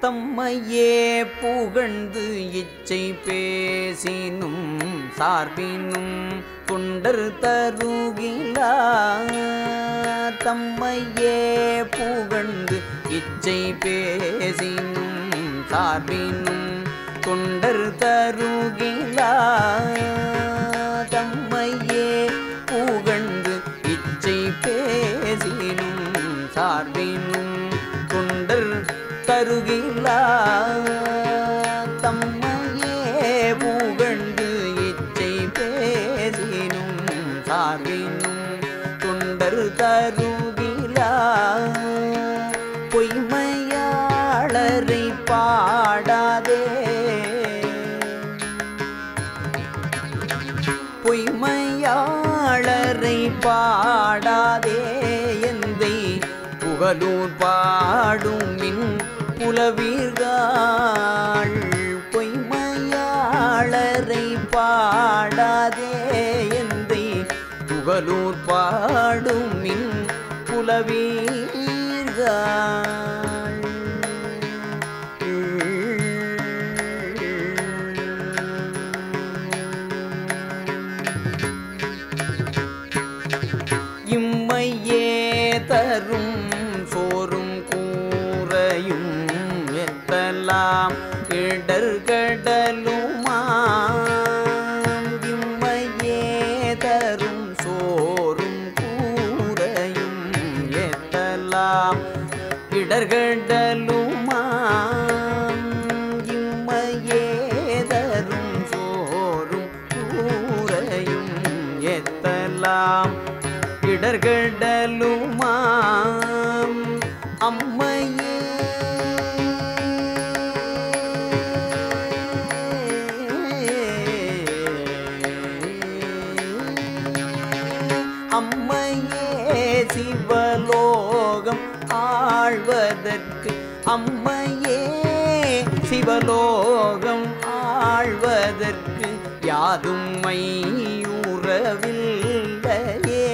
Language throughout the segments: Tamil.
தம்மையே புகழ்ந்து இச்சை பேசினும் சார்பினும் தொண்டர் தருகிலா தம்மையே புகழ்ந்து இச்சை பேசினும் சார்பினும் தொண்டர் தருகிலா தம்மையே புகழ்ந்து இச்சை பேசினும் சார்பினும் தொண்டர் தருகிலா தம்மையே புகழ்ந்து இச்சை பேசினும் சார்பினும் தொண்டர் தருகிலா பொய்மையாளரை பாடாதே பொய்மையாளரை பாடாதே எந்தை புகழூர் பாடும் மின் புலவீர்கள் பொய்மையாளரை பாடாதே எந்தை புகழூர் பாடும் மின் புலவீர்கள் இம்மையே தரும் சோறும் கூரையும் எத்தலாம் இடர்கடலுமா இம்மையே தரும் சோறும் கூரையும் எத்தலாம் இடர்கடலுமா இம்மையே தரும் சோறும் கூரையும் எத்தலாம் இடர்கடலுமாம் அம்மையே அம்மையே சிவலோகம் ஆழ்வதற்கு அம்மையே சிவலோகம் ஆழ்வதற்கு யாதும் மையுறவில்லையே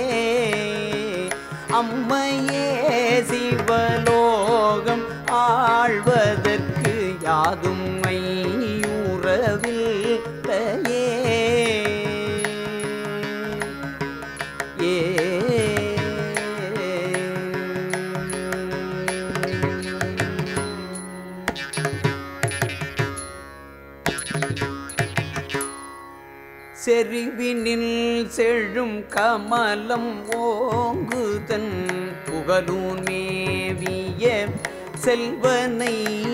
அம்மையே சிவலோகம் ஆழ்வதற்கு யாதும் மையுறவில்லையே ஏ செறிவினில் செழும் கமலம் ஓங்குதன் புகழூன் மேவிய செல்வனை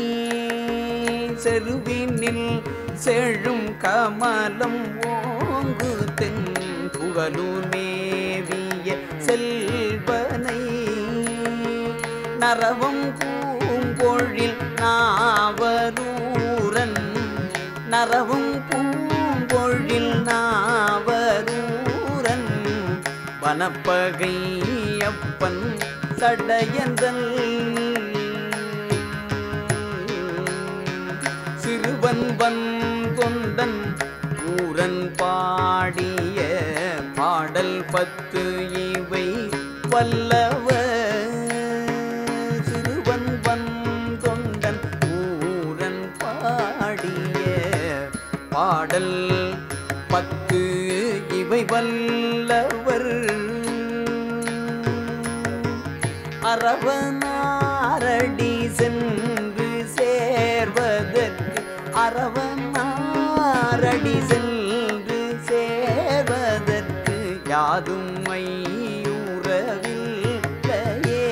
செருவினில் செழும் கமலம் ஓங்குதன் புகழூன் மேவிய செல்வனை நரவம் பூங்கொழில் நாவரூரன் நரவும் பூங்கொழில் நாவரூரன் வனப்பகை அப்பன் சடையந்தல் சிறுவன் வன் தொண்டன் ஊரன் பாடிய பாடல் பத்து இவை வல்லவ சிறுவன் வன் தொண்டன் ஊரன் பாடிய பாடல் பத்து இவை வல்லவர் அரவனாரடி சென்று சேர்வதற்கு அரவனாரடி சென்று சேர்வதற்கு யாதும் மையுறவில்லையே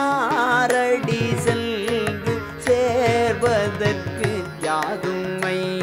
அரவனாரடி சென்று சேர்வதற்கு யாதும் மை